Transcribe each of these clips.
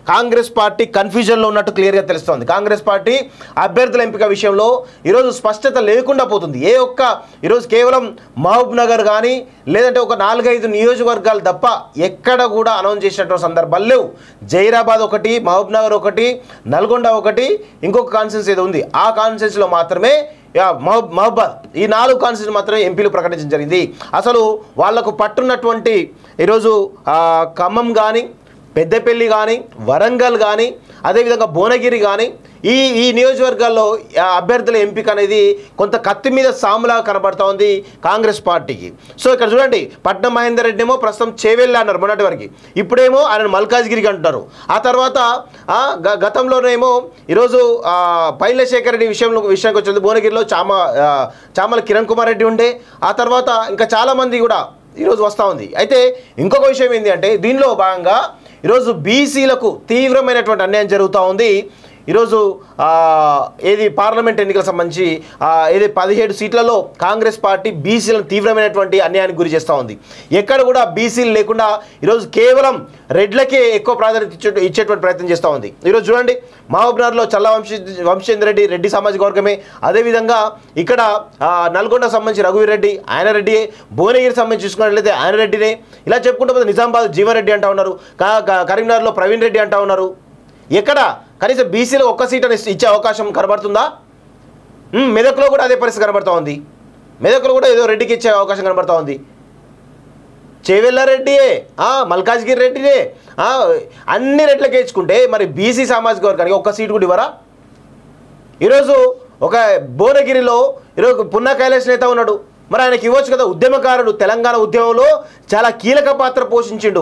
Congress party కన్ఫ్యూజన్లో ఉన్నట్టు క్లియర్గా తెలుస్తోంది కాంగ్రెస్ పార్టీ అభ్యర్థుల ఎంపిక విషయంలో ఈరోజు స్పష్టత లేకుండా పోతుంది ఏ ఒక్క ఈరోజు కేవలం మహబూబ్ నగర్ కానీ లేదంటే ఒక నాలుగైదు నియోజకవర్గాలు తప్ప ఎక్కడ కూడా అనౌన్స్ చేసినటువంటి సందర్భాలు లేవు జైరాబాద్ ఒకటి మహబూబ్ నగర్ ఒకటి నల్గొండ ఒకటి ఇంకొక కాన్సెన్స్ ఏదో ఉంది ఆ కాన్సెన్స్లో మాత్రమే యా, మహబ్ మహబాద్ ఈ నాలుగు కాన్స్టిట్యూషన్ మాత్రమే ఎంపీలు ప్రకటించడం జరిగింది అసలు వాళ్లకు పట్టున్నటువంటి ఈరోజు ఆ, ఖమ్మం కానీ పెద్దపల్లి కానీ వరంగల్ కానీ అదేవిధంగా భువనగిరి కానీ ఈ ఈ నియోజకవర్గాల్లో ఆ, అభ్యర్థుల ఎంపిక అనేది కొంత కత్తి మీద సాములా కనబడతా ఉంది కాంగ్రెస్ పార్టీకి సో ఇక్కడ చూడండి పట్నం మహేందర్ రెడ్డి ఏమో ప్రస్తుతం చేవెళ్ళి అన్నారు మొన్నటి వరకు ఇప్పుడేమో ఆయన మల్కాజ్గిరికి అంటున్నారు ఆ తర్వాత ఆ, గ- గతంలోనేమో ఈరోజు ఆ, పైలశేఖర్ రెడ్డి విషయంలో విషయానికి వచ్చింది భువనగిరిలో చామ ఆ, చామల కిరణ్ కుమార్ రెడ్డి ఉండే ఆ తర్వాత ఇంకా చాలామంది కూడా ఈరోజు వస్తూ ఉంది అయితే ఇంకొక విషయం ఏంటి అంటే దీనిలో భాగంగా ఈరోజు బీసీలకు తీవ్రమైనటువంటి అన్యాయం జరుగుతూ ఉంది ఈరోజు ఆ, ఏది పార్లమెంట్ ఎన్నికలకు సంబంధించి ఆ, ఏది పదిహేడు సీట్లలో కాంగ్రెస్ పార్టీ బీసీలను తీవ్రమైనటువంటి అన్యాయానికి గురి చేస్తూ ఉంది ఎక్కడ కూడా బీసీలు లేకుండా ఈరోజు కేవలం రెడ్లకే ఎక్కువ ప్రాధాన్యత ఇచ్చే ఇచ్చేటువంటి ప్రయత్నం చేస్తూ ఉంది ఈరోజు చూడండి మహబూబ్నగర్లో చల్ల వంశీ వంశేంద్ర రెడ్డి రెడ్డి సామాజిక వర్గమే అదేవిధంగా ఇక్కడ ఆ, నల్గొండకు సంబంధించి రఘువీర్ రెడ్డి ఆయన రెడ్డి భువనగిరి సంబంధించి చూసుకున్నట్లయితే ఆయన రెడ్డినే ఇలా చెప్పుకుంటూ పోతే నిజామాబాద్ జీవారెడ్డి అంటా ఉన్నారు కా- కా- కరీంనగర్లో ప్రవీణ్ రెడ్డి అంటా ఉన్నారు ఎక్కడ కనీసం బీసీలో ఒక్క సీట్ అని ఇచ్చే అవకాశం కనబడుతుందా ఉమ్, మెదక్లో కూడా అదే పరిస్థితి కనబడతా ఉంది మెదక్లో కూడా ఏదో రెడ్డికి ఇచ్చే అవకాశం కనబడతా ఉంది చేవెల్లారెడ్డియే ఆ, మల్కాజ్గిరి రెడ్డినే ఆ, అన్ని రెట్లకే ఇచ్చుకుంటే మరి బీసీ సామాజిక వర్గానికి ఒక్క సీటు కూడా ఇవ్వరా ఈరోజు ఒక భువనగిరిలో ఈరోజు పున్నా కైలాస్ నేత ఉన్నాడు మరి ఆయనకి ఇవ్వచ్చు కదా ఉద్యమకారుడు తెలంగాణ ఉద్యమంలో చాలా కీలక పాత్ర పోషించిండు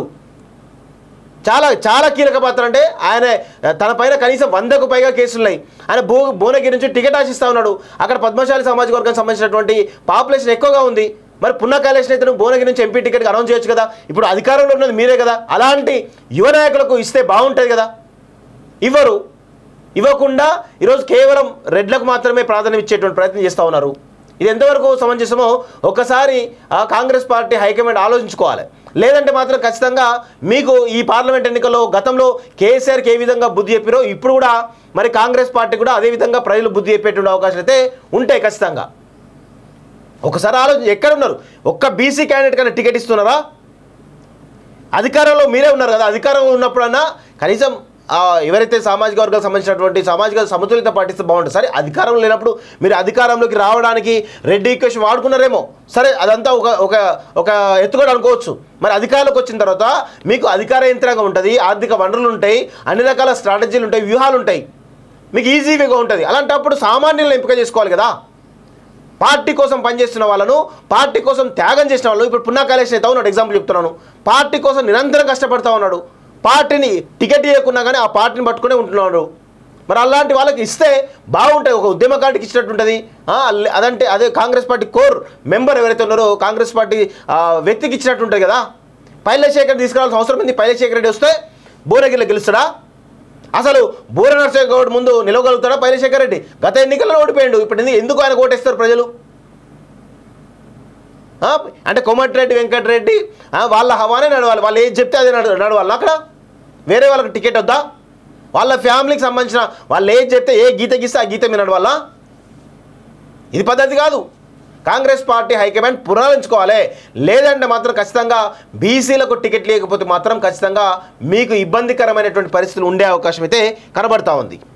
చాలా చాలా కీలక పాత్ర అంటే ఆయన తన పైన కనీసం వందకు పైగా కేసులు ఉన్నాయి ఆయన భూ భువనగిరి నుంచి టికెట్ ఆశిస్తా ఉన్నాడు అక్కడ పద్మశాలి సామాజిక వర్గానికి సంబంధించినటువంటి పాపులేషన్ ఎక్కువగా ఉంది మరి పున్న కైలాష్ నేతను భువనగిరి నుంచి ఎంపీ టికెట్కి అనౌన్స్ చేయొచ్చు కదా ఇప్పుడు అధికారంలో ఉన్నది మీరే కదా అలాంటి యువ నాయకులకు ఇస్తే బాగుంటుంది కదా ఇవ్వరు ఇవ్వకుండా ఈరోజు కేవలం రెడ్లకు మాత్రమే ప్రాధాన్యం ఇచ్చేటువంటి ప్రయత్నం చేస్తూ ఉన్నారు ఇది ఎంతవరకు సమంజసమో ఒకసారి ఆ కాంగ్రెస్ పార్టీ హైకమాండ్ ఆలోచించుకోవాలి లేదంటే మాత్రం ఖచ్చితంగా మీకు ఈ పార్లమెంట్ ఎన్నికల్లో గతంలో కేసీఆర్కి ఏ విధంగా బుద్ధి చెప్పారో ఇప్పుడు కూడా మరి కాంగ్రెస్ పార్టీ కూడా అదే విధంగా ప్రజలు బుద్ధి చెప్పేటువంటి అవకాశాలు అయితే ఉంటాయి ఖచ్చితంగా ఒకసారి ఆలోచన ఎక్కడ ఉన్నారు ఒక్క బీసీ క్యాండిడేట్ కన్నా టికెట్ ఇస్తున్నారా అధికారంలో మీరే ఉన్నారు కదా అధికారంలో ఉన్నప్పుడన్నా కనీసం ఆ, ఎవరైతే సామాజిక వర్గాలకు సంబంధించినటువంటి సామాజిక సమతుల్యత పాటిస్తే బాగుంటుంది సరే అధికారం లేనప్పుడు మీరు అధికారంలోకి రావడానికి రెడ్డి ఈక్వేషన్ వాడుకున్నారేమో సరే అదంతా ఒక ఒక ఒక ఎత్తుగడ అనుకోవచ్చు మరి అధికారంలోకి వచ్చిన తర్వాత మీకు అధికార యంత్రాంగం ఉంటుంది ఆర్థిక వనరులు ఉంటాయి అన్ని రకాల స్ట్రాటజీలు ఉంటాయి వ్యూహాలు ఉంటాయి మీకు ఈజీగా ఉంటుంది అలాంటప్పుడు సామాన్యులను ఎంపిక చేసుకోవాలి కదా పార్టీ కోసం పనిచేస్తున్న వాళ్ళను పార్టీ కోసం త్యాగం చేసిన వాళ్ళు ఇప్పుడు పున్నా కైలాష్ నేత ఉన్నాడు ఎగ్జాంపుల్ చెప్తున్నాను పార్టీ కోసం నిరంతరం కష్టపడతా ఉన్నాడు పార్టీని టికెట్ ఇవ్వకున్నా కానీ ఆ పార్టీని పట్టుకునే ఉంటున్నాడు మరి అలాంటి వాళ్ళకి ఇస్తే బాగుంటుంది ఒక ఉద్యమకాడికి ఇచ్చినట్టు ఉంటుంది ఆ, అల్- అదంటే అదే కాంగ్రెస్ పార్టీ కోర్ మెంబర్ ఎవరైతే ఉన్నారో కాంగ్రెస్ పార్టీ ఆ, వ్యక్తికి ఇచ్చినట్టు ఉంటుంది కదా పైలశేఖర్ తీసుకురావాల్సిన అవసరం ఉంది పైలశేఖర్ రెడ్డి వస్తే భువనగిరిలో గెలుస్తాడా అసలు బూర నరసింహ గౌడ్ ముందు నిలవగలుగుతాడా పైలశేఖర్ రెడ్డి గత ఎన్నికల్లో ఓడిపోయాడు ఇప్పుడు ఎందుకు- ఎందుకు ఆయన ఓటేస్తారు ప్రజలు ఆ, అంటే కోమటిరెడ్డి వెంకటరెడ్డి ఆ, వాళ్ళ హవానే నడవాలి వాళ్ళు ఏది చెప్తే అదే నడు నడవాలి అక్కడ వేరే వాళ్ళకి టికెట్ వద్దా వాళ్ళ ఫ్యామిలీకి సంబంధించిన వాళ్ళు ఏది చెప్తే ఏ గీత గీస్తే ఆ గీత మీద నడవాలా ఇది పద్ధతి కాదు కాంగ్రెస్ పార్టీ హైకమాండ్ పునరుంచుకోవాలి లేదంటే మాత్రం ఖచ్చితంగా బీసీలకు టికెట్ లేకపోతే మాత్రం ఖచ్చితంగా మీకు ఇబ్బందికరమైనటువంటి పరిస్థితులు ఉండే అవకాశం అయితే కనబడతా ఉంది